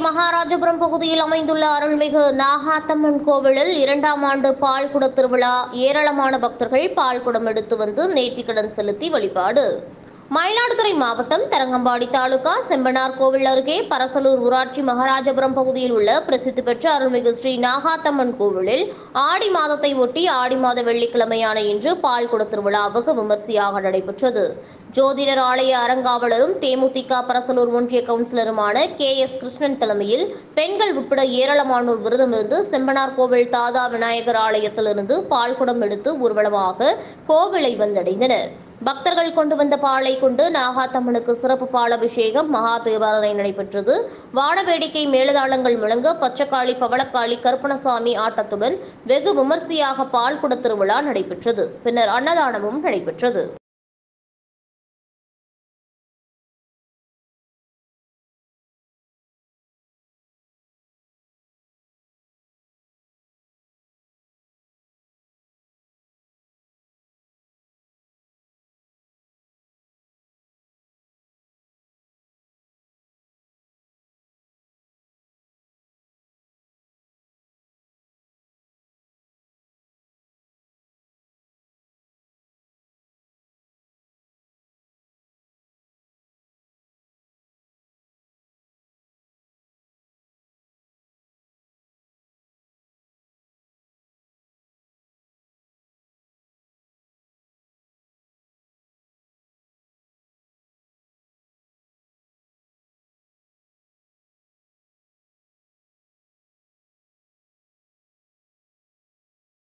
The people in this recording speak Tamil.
மகாராஜபுரம் பகுதியில் அமைந்துள்ள அருள்மிகு நாகாத்தம்மன் கோவிலில் இரண்டாம் ஆண்டு பால்குட திருவிழா ஏராளமான பக்தர்கள் பால்குடம் எடுத்து வந்து நேர்த்திக்கடன் செலுத்தி வழிபாடு மயிலாடுதுறை மாவட்டம் தரங்கம்பாடி தாலுகா செம்பனார் கோவில் அருகே பரசலூர் ஊராட்சி மகாராஜபுரம் பகுதியில் உள்ள பிரசித்தி பெற்ற அருள்மிகு ஸ்ரீ நாகாத்தம்மன் கோவிலில் ஆடி மாதத்தை ஒட்டி ஆடி மாத வெள்ளிக்கிழமையான இன்று பால்குட திருவிழாவுக்கு விமர்சையாக நடைபெற்றது ஜோதிடர் ஆலய அறங்காவலரும் தேமுதிக பரசலூர் ஒன்றிய கவுன்சிலருமான கே எஸ் கிருஷ்ணன் தலைமையில் பெண்கள் உட்பட ஏராளமானோர் விரதமிருந்து செம்பனார் கோவில் தாதா விநாயகர் ஆலயத்திலிருந்து பால்குடம் எடுத்து ஊர்வலமாக கோவிலை வந்தடைந்தனர் பக்தர்கள் கொண்டு வந்த பாலை கொண்டு நாகாத்தம்மனுக்கு சிறப்பு பாலபிஷேகம் மகா தேவாலனை நடைபெற்றது வானவேடிக்கை மேலதாளங்கள் முழங்க பச்சைக்காளி பவளக்காளி கருப்பணசாமி ஆட்டத்துடன் வெகு விமர்சையாக பால்குட திருவிழா நடைபெற்றது பின்னர் அன்னதானமும் நடைபெற்றது